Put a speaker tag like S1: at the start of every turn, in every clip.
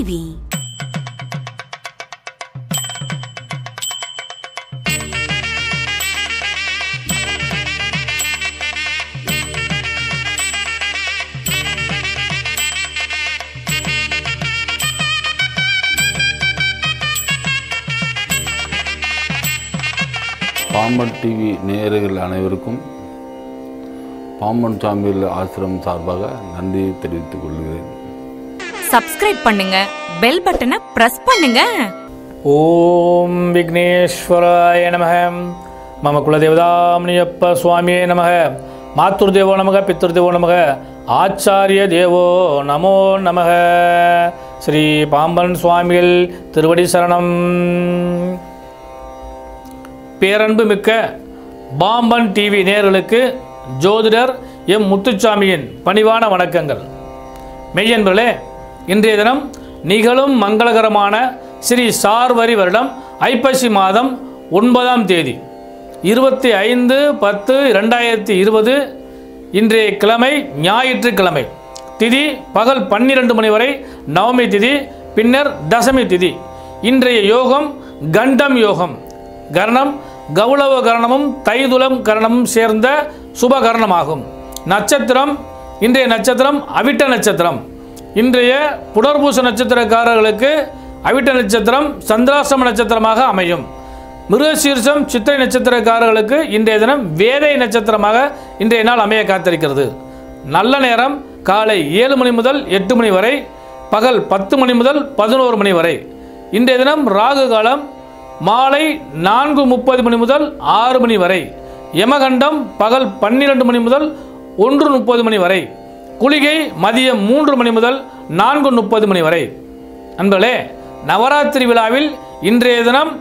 S1: TV
S2: Pamban TV நேயர்கள் அனைவருக்கும் பாம்பன் சாமியில் ஆசிரமம் சார்பாக நன்றியை தெரிவித்துக் கொள்கிறேன்
S1: சப்ஸ்கிரைப் பண்ணுங்க பெல் பட்டனை பிரஸ் பண்ணுங்க
S3: ஓம் விக்னேஸ்வராய நம மம குலதேவதாமணியப்ப சுவாமியே நம மாத்துர்தேவோ நமக பித்ருதேவோ நமக ஆச்சாரிய தேவோ நமோ நமக ஸ்ரீ பாம்பன் சுவாமிகள் திருவடி சரணம் பேரன்பு மிக்க பாம்பன் டிவி நேயர்களுக்கு ஜோதிடர் எம் முத்துச்சாமியின் பணிவான வணக்கங்கள் மெய்யன்பர்களே இன்றைய தினம் நிகழும் மங்களகரமான ஸ்ரீ சார்வரி வருடம் ஐப்பசி மாதம் ஒன்பதாம் தேதி இருபத்தி ஐந்து பத்து ரெண்டாயிரத்தி இருபது இன்றைய கிழமை ஞாயிற்றுக்கிழமை திதி பகல் பன்னிரண்டு மணி வரை நவமி திதி பின்னர் தசமி திதி இன்றைய யோகம் கண்டம் யோகம் கரணம் கௌளவ கரணமும் தைதுலம் கரணமும் சேர்ந்த சுப கரணமாகும் நட்சத்திரம் இன்றைய நட்சத்திரம் அவிட்ட நட்சத்திரம் இன்றைய புனர்பூச நட்சத்திரக்காரர்களுக்கு அவிட்ட நட்சத்திரம் சந்திராசிரம நட்சத்திரமாக அமையும் மிருகசீர்ஷம் சித்திரை நட்சத்திரக்காரர்களுக்கு இன்றைய தினம் வேதை நட்சத்திரமாக இன்றைய நாள் அமைய காத்திருக்கிறது நல்ல நேரம் காலை ஏழு மணி முதல் எட்டு மணி வரை பகல் பத்து மணி முதல் பதினோரு மணி வரை இன்றைய தினம் ராகு காலம் மாலை நான்கு முப்பது மணி முதல் ஆறு மணி வரை யமகண்டம் பகல் பன்னிரண்டு மணி முதல் ஒன்று முப்பது மணி வரை குளிகை மதியம் மூன்று மணி முதல் நான்கு முப்பது மணி வரை அன்பர்களே நவராத்திரி விழாவில் இன்றைய தினம்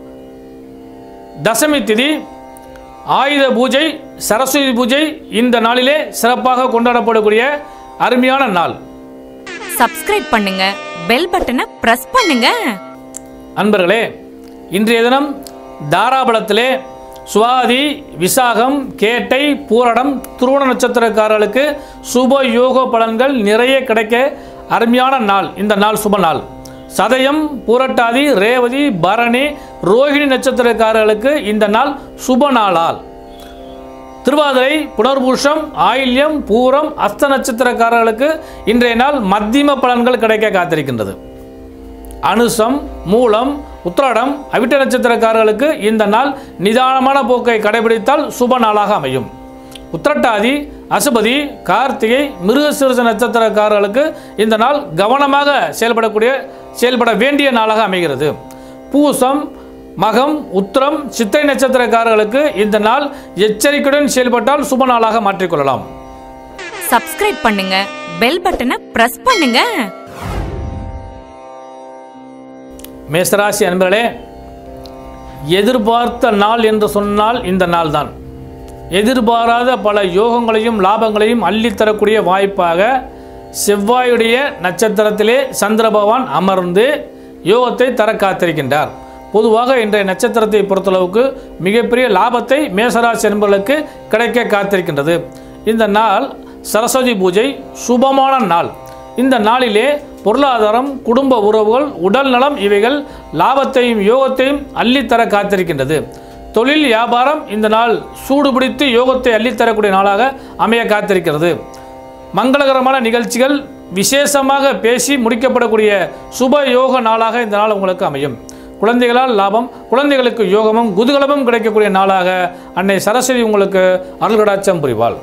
S3: தசமி திதி ஆயுத பூஜை சரஸ்வதி பூஜை இந்த நாளிலே சிறப்பாக கொண்டாடப்படக்கூடிய அருமையான நாள்
S1: சப்ஸ்கிரைப் பண்ணுங்க பெல் பட்டனை பிரஸ் பண்ணுங்க
S3: அன்பர்களே இன்றைய தினம் தாராபலத்திலே சுவாதி விசாகம் கேட்டை பூரணம் துருவண நட்சத்திரக்காரர்களுக்கு சுப யோக பலன்கள் நிறைய கிடைக்க அருமையான நாள் இந்த நாள் சுப நாள் சதயம் பூரட்டாதி ரேவதி பரணி ரோஹிணி நட்சத்திரக்காரர்களுக்கு இந்த நாள் சுப நாளால் திருவாதிரை புனர்பூஷம் ஆயில்யம் பூரம் அஸ்த நட்சத்திரக்காரர்களுக்கு இன்றைய நாள் மத்தியம பலன்கள் கிடைக்க காத்திருக்கின்றது அனுசம் மூலம் உத்திராடம் அவிட்ட நட்சத்திரக்காரர்களுக்கு இந்த நாள் நிதானமான போக்கை கடைபிடித்தால் சுப நாளாக அமையும் உத்திரட்டாதி அசுபதி கார்த்திகை மிருகசீரச நட்சத்திரக்காரர்களுக்கு இந்த நாள் கவனமாக செயல்படக்கூடிய செயல்பட வேண்டிய நாளாக அமைகிறது பூசம் மகம் உத்திரம் சித்திரை நட்சத்திரக்காரர்களுக்கு இந்த நாள் எச்சரிக்கையுடன் செயல்பட்டால் சுப நாளாக மாற்றிக்கொள்ளலாம்
S1: சப்ஸ்கிரைப் பண்ணுங்க பெல் பட்டனை பிரஸ் பண்ணுங்க
S3: மேசராசி அன்பர்களே எதிர்பார்த்த நாள் என்று சொன்னால் இந்த நாள்தான் எதிர்பாராத பல யோகங்களையும் லாபங்களையும் அள்ளித்தரக்கூடிய வாய்ப்பாக செவ்வாயுடைய நட்சத்திரத்திலே சந்திர பகவான் அமர்ந்து யோகத்தை தர காத்திருக்கின்றார் பொதுவாக இன்றைய நட்சத்திரத்தை பொறுத்தளவுக்கு மிகப்பெரிய லாபத்தை மேசராசி என்பவர்களுக்கு கிடைக்க காத்திருக்கின்றது இந்த நாள் சரஸ்வதி பூஜை சுபமான நாள் இந்த நாளிலே பொருளாதாரம் குடும்ப உறவுகள் உடல் நலம் இவைகள் லாபத்தையும் யோகத்தையும் அள்ளித்தர காத்திருக்கின்றது தொழில் வியாபாரம் இந்த நாள் சூடுபிடித்து யோகத்தை அள்ளித்தரக்கூடிய நாளாக அமைய காத்திருக்கிறது மங்களகரமான நிகழ்ச்சிகள் விசேஷமாக பேசி முடிக்கப்படக்கூடிய சுப யோக நாளாக இந்த நாள் உங்களுக்கு அமையும் குழந்தைகளால் லாபம் குழந்தைகளுக்கு யோகமும் குதூகலமும் கிடைக்கக்கூடிய நாளாக அன்னை சரஸ்வதி உங்களுக்கு அருள்கடாட்சம் புரிவாள்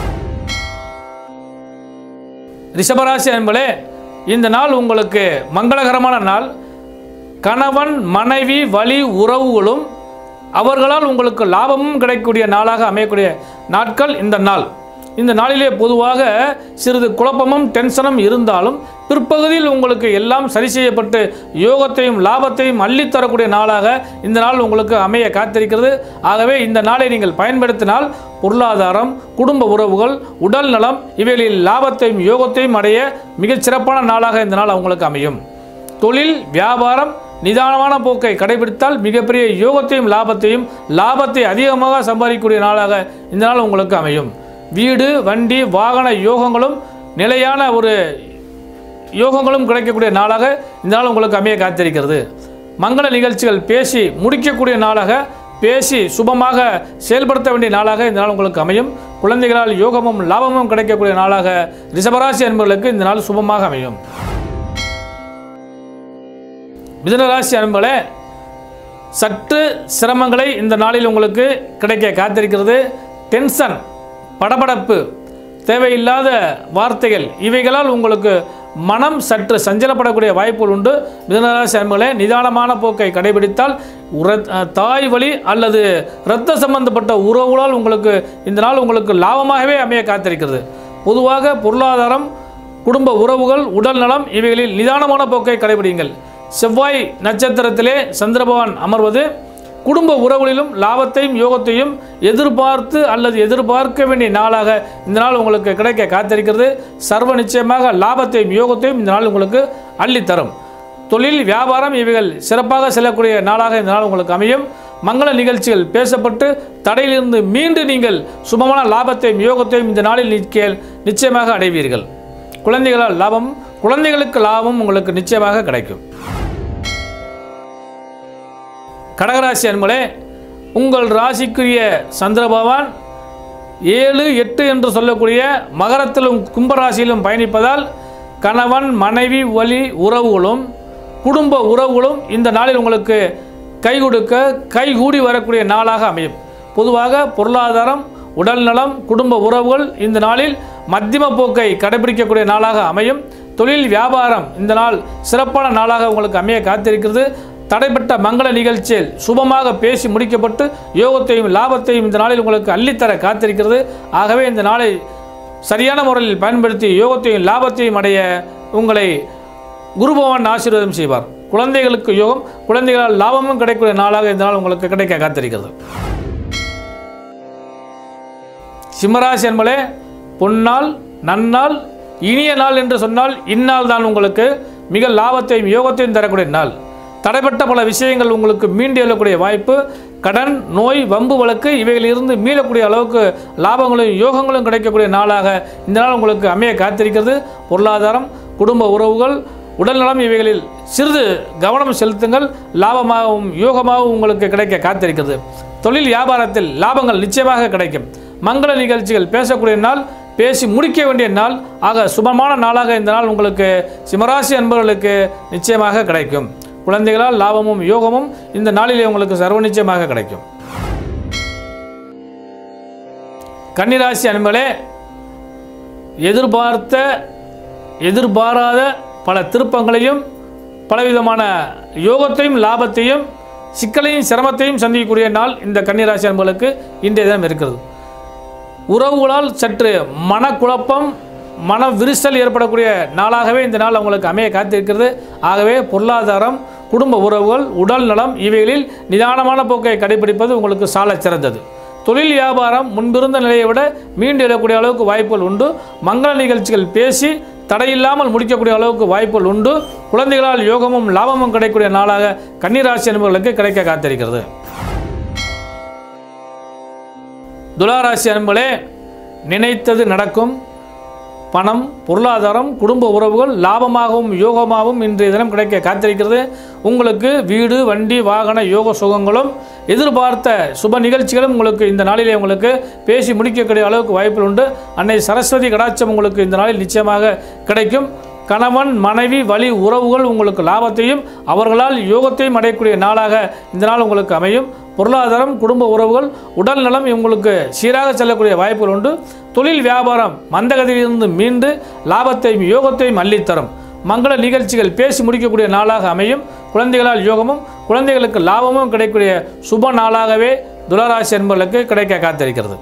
S3: ரிஷபராசி என்பளே இந்த நாள் உங்களுக்கு மங்களகரமான நாள் கணவன் மனைவி வழி உறவுகளும் அவர்களால் உங்களுக்கு லாபமும் கிடைக்கக்கூடிய நாளாக அமையக்கூடிய நாட்கள் இந்த நாள் இந்த நாளிலே பொதுவாக சிறிது குழப்பமும் டென்ஷனும் இருந்தாலும் பிற்பகுதியில் உங்களுக்கு எல்லாம் சரி செய்யப்பட்டு யோகத்தையும் லாபத்தையும் அள்ளித்தரக்கூடிய நாளாக இந்த நாள் உங்களுக்கு அமைய காத்திருக்கிறது ஆகவே இந்த நாளை நீங்கள் பயன்படுத்தினால் பொருளாதாரம் குடும்ப உறவுகள் உடல் நலம் இவைகளில் லாபத்தையும் யோகத்தையும் அடைய மிகச் சிறப்பான நாளாக இந்த நாள் உங்களுக்கு அமையும் தொழில் வியாபாரம் நிதானமான போக்கை கடைபிடித்தால் மிகப்பெரிய யோகத்தையும் லாபத்தையும் லாபத்தை அதிகமாக சம்பாதிக்கக்கூடிய நாளாக இந்த நாள் உங்களுக்கு அமையும் வீடு வண்டி வாகன யோகங்களும் நிலையான ஒரு யோகங்களும் கிடைக்கக்கூடிய நாளாக இந்த நாள் உங்களுக்கு அமைய காத்திருக்கிறது மங்கள நிகழ்ச்சிகள் பேசி முடிக்கக்கூடிய நாளாக பேசி சுபமாக செயல்படுத்த வேண்டிய நாளாக இந்த நாள் உங்களுக்கு அமையும் குழந்தைகளால் யோகமும் லாபமும் கிடைக்கக்கூடிய நாளாக ரிஷபராசி என்பவர்களுக்கு இந்த நாள் சுபமாக அமையும் மிதுனராசி அன்பர்களே சற்று சிரமங்களை இந்த நாளில் உங்களுக்கு கிடைக்க காத்திருக்கிறது டென்ஷன் படபடப்பு தேவையில்லாத வார்த்தைகள் இவைகளால் உங்களுக்கு மனம் சற்று சஞ்சலப்படக்கூடிய வாய்ப்புகள் உண்டு மிதனராசி அன்பர்களே நிதானமான போக்கை கடைபிடித்தால் உர- தாய் வழி அல்லது இரத்த சம்பந்தப்பட்ட உறவுகளால் உங்களுக்கு இந்த நாள் உங்களுக்கு லாபமாகவே அமைய காத்திருக்கிறது பொதுவாக பொருளாதாரம் குடும்ப உறவுகள் உடல் நலம் இவைகளில் நிதானமான போக்கை கடைபிடிங்கள் செவ்வாய் நட்சத்திரத்திலே சந்திரபகவான் அமர்வது குடும்ப உறவுகளிலும் லாபத்தையும் யோகத்தையும் எதிர்பார்த்து அல்லது எதிர்பார்க்க வேண்டிய நாளாக இந்த நாள் உங்களுக்கு கிடைக்க காத்திருக்கிறது சர்வ நிச்சயமாக லாபத்தையும் யோகத்தையும் இந்த நாள் உங்களுக்கு அள்ளித்தரும் தொழில் வியாபாரம் இவைகள் சிறப்பாக செல்லக்கூடிய நாளாக இந்த நாள் உங்களுக்கு அமையும் மங்கள நிகழ்ச்சிகள் பேசப்பட்டு தடையிலிருந்து மீண்டு நீங்கள் சுபமான லாபத்தையும் யோகத்தையும் இந்த நாளில் நிக்க நிச்சயமாக அடைவீர்கள் குழந்தைகளால் லாபம் குழந்தைகளுக்கு லாபம் உங்களுக்கு நிச்சயமாக கிடைக்கும் கடகராசி அன்பளே உங்கள் ராசிக்குரிய சந்திர பகவான் ஏழு எட்டு என்று சொல்லக்கூடிய மகரத்திலும் கும்பராசியிலும் பயணிப்பதால் கணவன் மனைவி வழி உறவுகளும் குடும்ப உறவுகளும் இந்த நாளில் உங்களுக்கு கை கொடுக்க கைகூடி வரக்கூடிய நாளாக அமையும் பொதுவாக பொருளாதாரம் உடல்நலம் குடும்ப உறவுகள் இந்த நாளில் மத்தியம போக்கை கடைபிடிக்கக்கூடிய நாளாக அமையும் தொழில் வியாபாரம் இந்த நாள் சிறப்பான நாளாக உங்களுக்கு அமைய காத்திருக்கிறது தடைப்பட்ட மங்கள நிகழ்ச்சியில் சுபமாக பேசி முடிக்கப்பட்டு யோகத்தையும் லாபத்தையும் இந்த நாளில் உங்களுக்கு அள்ளித்தர காத்திருக்கிறது ஆகவே இந்த நாளை சரியான முறையில் பயன்படுத்தி யோகத்தையும் லாபத்தையும் அடைய உங்களை குரு பகவான் ஆசீர்வாதம் செய்வார் குழந்தைகளுக்கு யோகம் குழந்தைகளால் லாபமும் கிடைக்கக்கூடிய நாளாக இந்த நாள் உங்களுக்கு கிடைக்க காத்திருக்கிறது சிம்மராசி என்பளே பொன்னாள் நன்னாள் இனிய நாள் என்று சொன்னால் இந்நாள் தான் உங்களுக்கு மிக லாபத்தையும் யோகத்தையும் தரக்கூடிய நாள் தடைப்பட்ட பல விஷயங்கள் உங்களுக்கு மீண்டு எழக்கூடிய வாய்ப்பு கடன் நோய் வம்பு வழக்கு இவைகளிலிருந்து மீளக்கூடிய அளவுக்கு லாபங்களும் யோகங்களும் கிடைக்கக்கூடிய நாளாக இந்த நாள் உங்களுக்கு அமைய காத்திருக்கிறது பொருளாதாரம் குடும்ப உறவுகள் உடல்நலம் இவைகளில் சிறிது கவனம் செலுத்துங்கள் லாபமாகவும் யோகமாகவும் உங்களுக்கு கிடைக்க காத்திருக்கிறது தொழில் வியாபாரத்தில் லாபங்கள் நிச்சயமாக கிடைக்கும் மங்கள நிகழ்ச்சிகள் பேசக்கூடிய நாள் பேசி முடிக்க வேண்டிய நாள் ஆக சுபமான நாளாக இந்த நாள் உங்களுக்கு சிம்மராசி அன்பர்களுக்கு நிச்சயமாக கிடைக்கும் குழந்தைகளால் லாபமும் யோகமும் இந்த நாளிலே உங்களுக்கு சர்வ நிச்சயமாக கிடைக்கும் கன்னிராசி அன்பர்களே எதிர்பார்த்த எதிர்பாராத பல திருப்பங்களையும் பலவிதமான யோகத்தையும் லாபத்தையும் சிக்கலையும் சிரமத்தையும் சந்திக்கக்கூடிய நாள் இந்த கன்னிராசி அன்பர்களுக்கு இன்றைய தினம் இருக்கிறது உறவுகளால் சற்று மனக்குழப்பம் மன விரிசல் ஏற்படக்கூடிய நாளாகவே இந்த நாள் உங்களுக்கு அமைய காத்திருக்கிறது ஆகவே பொருளாதாரம் குடும்ப உறவுகள் உடல் நலம் இவைகளில் நிதானமான போக்கை கடைபிடிப்பது உங்களுக்கு சாலச் சிறந்தது தொழில் வியாபாரம் முன்பிருந்த நிலையை விட மீண்டு எழக்கூடிய அளவுக்கு வாய்ப்புகள் உண்டு மங்கள நிகழ்ச்சிகள் பேசி தடையில்லாமல் முடிக்கக்கூடிய அளவுக்கு வாய்ப்புகள் உண்டு குழந்தைகளால் யோகமும் லாபமும் கிடைக்கக்கூடிய நாளாக கன்னிராசி அன்பர்களுக்கு கிடைக்க காத்திருக்கிறது துளாராசி அன்பர்களே நினைத்தது நடக்கும் பணம் பொருளாதாரம் குடும்ப உறவுகள் லாபமாகவும் யோகமாகவும் இன்றைய தினம் கிடைக்க காத்திருக்கிறது உங்களுக்கு வீடு வண்டி வாகன யோக சுகங்களும் எதிர்பார்த்த சுப நிகழ்ச்சிகளும் உங்களுக்கு இந்த நாளிலே உங்களுக்கு பேசி முடிக்கக்கூடிய அளவுக்கு வாய்ப்புகள் உண்டு அன்னை சரஸ்வதி கடாட்சம் உங்களுக்கு இந்த நாளில் நிச்சயமாக கிடைக்கும் கணவன் மனைவி வழி உறவுகள் உங்களுக்கு லாபத்தையும் அவர்களால் யோகத்தையும் அடையக்கூடிய நாளாக இந்த நாள் உங்களுக்கு அமையும் பொருளாதாரம் குடும்ப உறவுகள் உடல் நலம் உங்களுக்கு சீராக செல்லக்கூடிய வாய்ப்புகள் உண்டு தொழில் வியாபாரம் மந்தகதியிலிருந்து மீண்டு லாபத்தையும் யோகத்தையும் அள்ளித்தரும் மங்கள நிகழ்ச்சிகள் பேசி முடிக்கக்கூடிய நாளாக அமையும் குழந்தைகளால் யோகமும் குழந்தைகளுக்கு லாபமும் கிடைக்கக்கூடிய சுப நாளாகவே துளராசி என்பவர்களுக்கு கிடைக்க காத்திருக்கிறது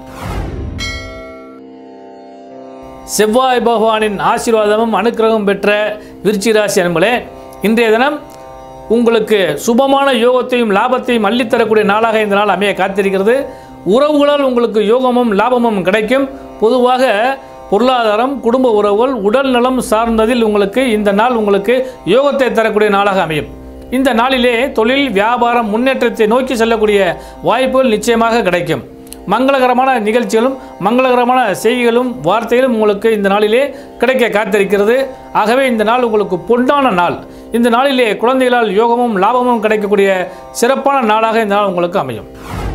S3: செவ்வாய் பகவானின் ஆசீர்வாதமும் அனுக்கிரகமும் பெற்ற விருச்சிக ராசி அன்பர்களே இன்றைய தினம் உங்களுக்கு சுபமான யோகத்தையும் லாபத்தையும் அள்ளித்தரக்கூடிய நாளாக இந்த நாள் அமைய காத்திருக்கிறது உறவுகளால் உங்களுக்கு யோகமும் லாபமும் கிடைக்கும் பொதுவாக பொருளாதாரம் குடும்ப உறவுகள் உடல் நலம் சார்ந்ததில் உங்களுக்கு இந்த நாள் உங்களுக்கு யோகத்தை தரக்கூடிய நாளாக அமையும் இந்த நாளிலே தொழில் வியாபாரம் முன்னேற்றத்தை நோக்கி செல்லக்கூடிய வாய்ப்புகள் நிச்சயமாக கிடைக்கும் மங்களகரமான நிகழ்ச்சிகளும் மங்களகரமான செய்திகளும் வார்த்தைகளும் உங்களுக்கு இந்த நாளிலே கிடைக்க காத்திருக்கிறது ஆகவே இந்த நாள் உங்களுக்கு பொன்னான நாள் இந்த நாளிலே குழந்தைகளால் யோகமும் லாபமும் கிடைக்கக்கூடிய சிறப்பான நாளாக இந்த நாள் உங்களுக்கு அமையும்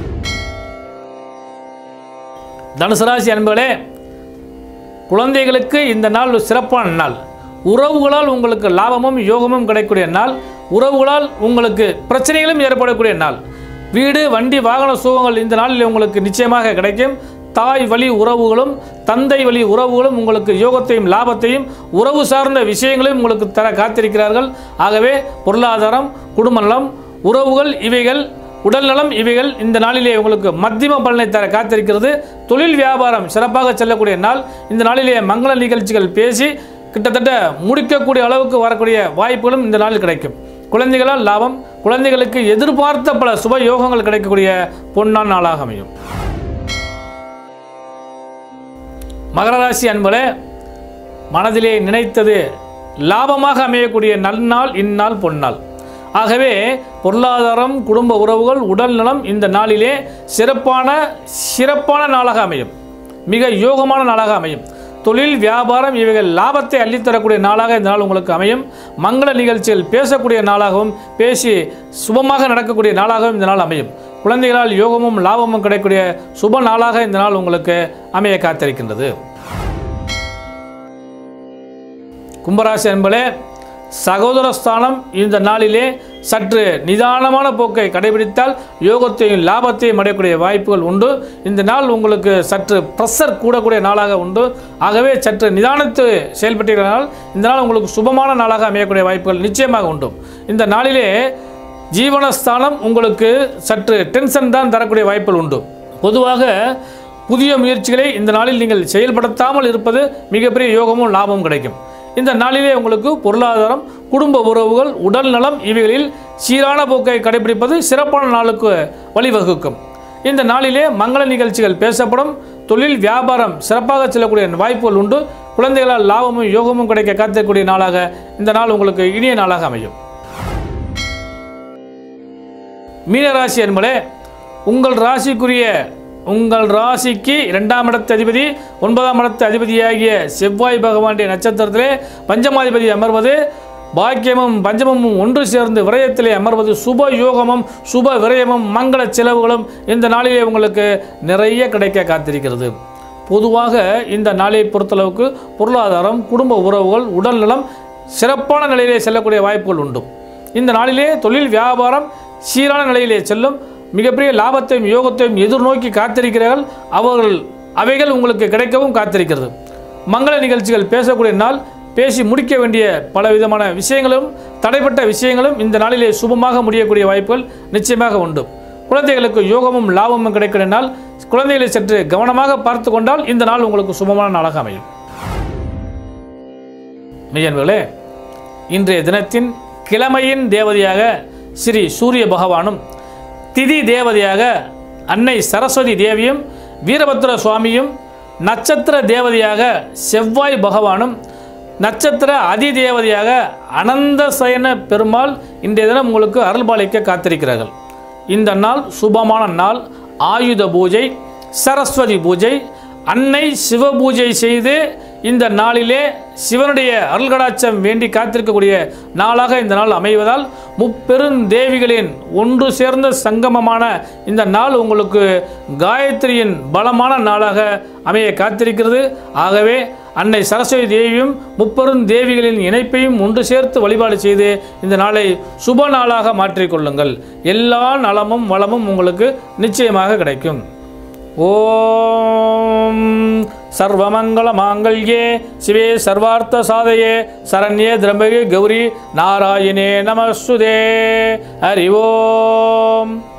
S3: தனுசு ராசி அன்பர்களே குழந்தைகளுக்கு இந்த நாள் ஒரு சிறப்பான நாள் உறவுகளால் உங்களுக்கு லாபமும் யோகமும் கிடைக்கக்கூடிய நாள் உறவுகளால் உங்களுக்கு பிரச்சனைகளும் ஏற்படக்கூடிய நாள் வீடு வண்டி வாகன சுகங்கள் இந்த நாளில் உங்களுக்கு நிச்சயமாக கிடைக்கும் தாய் வழி உறவுகளும் தந்தை வழி உறவுகளும் உங்களுக்கு யோகத்தையும் லாபத்தையும் உறவு சார்ந்த விஷயங்களையும் உங்களுக்கு தர காத்திருக்கிறார்கள் ஆகவே பொருளாதாரம் குடும்ப நலம் உறவுகள் இவைகள் உடல்நலம் இவைகள் இந்த நாளிலே உங்களுக்கு மத்தியம பலனை தர காத்திருக்கிறது தொழில் வியாபாரம் சிறப்பாக செல்லக்கூடிய நாள் இந்த நாளிலே மங்கள நிகழ்ச்சிகள் பேசி கிட்டத்தட்ட முடிக்கக்கூடிய அளவுக்கு வரக்கூடிய வாய்ப்புகளும் இந்த நாளில் கிடைக்கும் குழந்தைகளால் லாபம் குழந்தைகளுக்கு எதிர்பார்த்த பல சுப யோகங்கள் கிடைக்கக்கூடிய பொன்னான நாளாக அமையும் மகர ராசி அன்பளே மனதிலே நினைத்தது லாபமாக அமையக்கூடிய நன்னாள் இந்நாள் பொன்னாள் ஆகவே பொருளாதாரம் குடும்ப உறவுகள் உடல் நலம் இந்த நாளிலே சிறப்பான சிறப்பான நாளாக அமையும் மிக யோகமான நாளாக அமையும் தொழில் வியாபாரம் இவைகள் லாபத்தை அள்ளித்தரக்கூடிய நாளாக இந்த நாள் உங்களுக்கு அமையும் மங்கள நிகழ்ச்சிகள் பேசக்கூடிய நாளாகவும் பேசி சுபமாக நடக்கக்கூடிய நாளாகவும் இந்த நாள் அமையும் குழந்தைகளால் யோகமும் லாபமும் கிடைக்கக்கூடிய சுப நாளாக இந்த நாள் உங்களுக்கு அமைய காத்திருக்கின்றது கும்பராசி என்பளே சகோதர ஸ்தானம் இந்த நாளிலே சற்று நிதானமான போக்கை கடைபிடித்தால் யோகத்தையும் லாபத்தையும் அடையக்கூடிய வாய்ப்புகள் உண்டு இந்த நாள் உங்களுக்கு சற்று ப்ரெஷர் கூடக்கூடிய நாளாக உண்டு ஆகவே சற்று நிதானத்து செயல்பட்டீர்களால் இந்த நாள் உங்களுக்கு சுபமான நாளாக அமையக்கூடிய வாய்ப்புகள் நிச்சயமாக உண்டு இந்த நாளிலே ஜீவனஸ்தானம் உங்களுக்கு சற்று டென்ஷன் தான் தரக்கூடிய வாய்ப்புகள் உண்டு பொதுவாக புதிய முயற்சிகளை இந்த நாளில் நீங்கள் செயல்படுத்தாமல் இருப்பது மிகப்பெரிய யோகமும் லாபமும் கிடைக்கும் இந்த நாளிலே உங்களுக்கு பொருளாதாரம் குடும்ப உறவுகள் உடல் நலம் இவைகளில் சீரான போக்கை கடைபிடிப்பது சிறப்பான நாளுக்கு வழிவகுக்கும் இந்த நாளிலே மங்கள நிகழ்ச்சிகள் பேசப்படும் தொழில் வியாபாரம் சிறப்பாக செல்லக்கூடிய வாய்ப்புகள் உண்டு குழந்தைகளால் லாபமும் யோகமும் கிடைக்க காத்திருக்கக்கூடிய நாளாக இந்த நாள் உங்களுக்கு இனிய நாளாக அமையும் மீனராசி என்பதே உங்கள் ராசிக்குரிய உங்கள் ராசிக்கு இரண்டாம் இடத்து அதிபதி ஒன்பதாம் இடத்து அதிபதியாகிய செவ்வாய் பகவானுடைய நட்சத்திரத்திலே பஞ்சமாதிபதி அமர்வது பாக்கியமும் பஞ்சமும் ஒன்று சேர்ந்து விரயத்திலே அமர்வது சுப யோகமும் சுப விரயமும் மங்கள செலவுகளும் இந்த நாளிலே உங்களுக்கு நிறைய கிடைக்க காத்திருக்கிறது பொதுவாக இந்த நாளை பொறுத்தளவுக்கு பொருளாதாரம் குடும்ப உறவுகள் உடல்நலம் சிறப்பான நிலையிலே செல்லக்கூடிய வாய்ப்புகள் உண்டு இந்த நாளிலே தொழில் வியாபாரம் சீரான நிலையிலே செல்லும் மிகப்பெரிய லாபத்தையும் யோகத்தையும் எதிர்நோக்கி காத்திருக்கிறார்கள் அவர்கள் அவைகள் உங்களுக்கு கிடைக்கவும் காத்திருக்கிறது மங்கள நிகழ்ச்சிகள் பேசக்கூடிய நாள் பேசி முடிக்க வேண்டிய பல விதமான விஷயங்களும் தடைப்பட்ட விஷயங்களும் இந்த நாளிலே சுபமாக முடியக்கூடிய வாய்ப்புகள் நிச்சயமாக உண்டு குழந்தைகளுக்கு யோகமும் லாபமும் கிடைக்கிற நாள் குழந்தைகளை சற்று கவனமாக பார்த்து கொண்டால் இந்த நாள் உங்களுக்கு சுபமான நாளாக அமையும் மெய்யன்பர்களே இன்றைய தினத்தின் கிழமையின் தேவதையாக ஸ்ரீ சூரிய பகவானும் திதி தேவதையாக அன்னை சரஸ்வதி தேவியும் வீரபத்ர சுவாமியும் நட்சத்திர தேவதையாக செவ்வாய் பகவானும் நட்சத்திர அதிதேவதையாக அனந்த சயன பெருமாள் இன்றைய தினம் உங்களுக்கு அருள்பாலிக்க காத்திருக்கிறார்கள் இந்த நாள் சுபமான நாள் ஆயுத பூஜை சரஸ்வதி பூஜை அன்னை சிவ பூஜை செய்து இந்த நாளிலே சிவனுடைய அருள்கடாச்சம் வேண்டி காத்திருக்கக்கூடிய நாளாக இந்த நாள் அமைவதால் முப்பெருந்தேவிகளின் ஒன்று சேர்ந்த சங்கமமான இந்த நாள் உங்களுக்கு காயத்ரியின் பலமான நாளாக அமைய காத்திருக்கிறது ஆகவே அன்னை சரஸ்வதி தேவியும் முப்பெரும் தேவிகளின் இணைப்பையும் ஒன்று சேர்த்து வழிபாடு செய்து இந்த நாளை சுப நாளாக மாற்றிக்கொள்ளுங்கள் எல்லா நலமும் வளமும் உங்களுக்கு நிச்சயமாக கிடைக்கும் ஓம் சர்வமங்கள மாங்கல்யே சிவே சர்வார்த்த சாதயே சரண்யே திரம்பகே கௌரி நாராயணே நமஸ்துதே ஹரி ஓம்